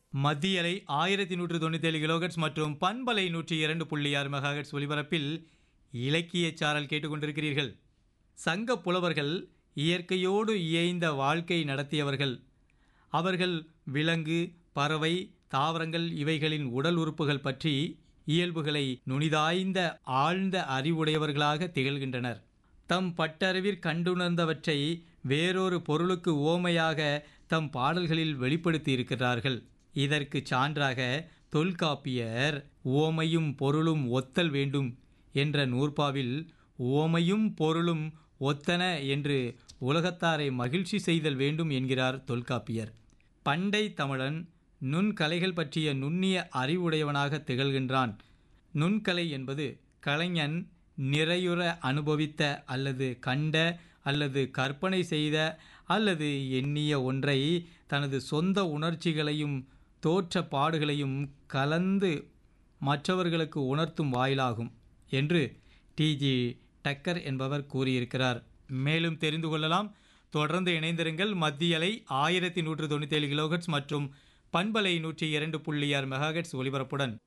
மத்திய அலை ஆயிரத்தி நூற்று தொண்ணூத்தேழு கிலோகட்ஸ் மற்றும் பண்பலை நூற்றி இரண்டு புள்ளி ஆறு மெகாஹெட்ஸ் ஒலிபரப்பில் இலக்கியச் சாரல் கேட்டுக்கொண்டிருக்கிறீர்கள் சங்க புலவர்கள் இயற்கையோடு இயைந்த வாழ்க்கை நடத்தியவர்கள் அவர்கள் விலங்கு பறவை தாவரங்கள் இவைகளின் உடல் உறுப்புகள் பற்றி இயல்புகளை நுனிதாய்ந்த ஆழ்ந்த அறிவுடையவர்களாக திகழ்கின்றனர் தம் பட்டறிவிற் கண்டுணர்ந்தவற்றை வேறொரு பொருளுக்கு ஓமையாக தம் பாடல்களில் வெளிப்படுத்தி இருக்கிறார்கள் இதற்கு சான்றாக தொல்காப்பியர் ஓமையும் பொருளும் ஒத்தல் வேண்டும் என்ற நூற்பாவில் ஓமையும் பொருளும் ஒத்தன என்று உலகத்தாரை மகிழ்ச்சி செய்தல் வேண்டும் என்கிறார் தொல்காப்பியர் பண்டை தமிழன் நுண்கலைகள் பற்றிய நுண்ணிய அறிவுடையவனாக திகழ்கின்றான் நுண்கலை என்பது கலைஞன் நிறையுற அனுபவித்த அல்லது கண்ட அல்லது கற்பனை செய்த அல்லது எண்ணிய ஒன்றை தனது சொந்த உணர்ச்சிகளையும் தோற்ற பாடுகளையும் கலந்து மற்றவர்களுக்கு உணர்த்தும் வாயிலாகும் என்று டிஜி டக்கர் என்பவர் கூறியிருக்கிறார் மேலும் தெரிந்து கொள்ளலாம் தொடர்ந்து இணைந்திருங்கள் மத்திய அலை ஆயிரத்தி நூற்று தொண்ணூத்தேழு கிலோஹெட்ஸ் மற்றும் பண்பலை நூற்றி இரண்டு புள்ளி ஆறு மெகாஹெட்ஸ் ஒலிபரப்புடன்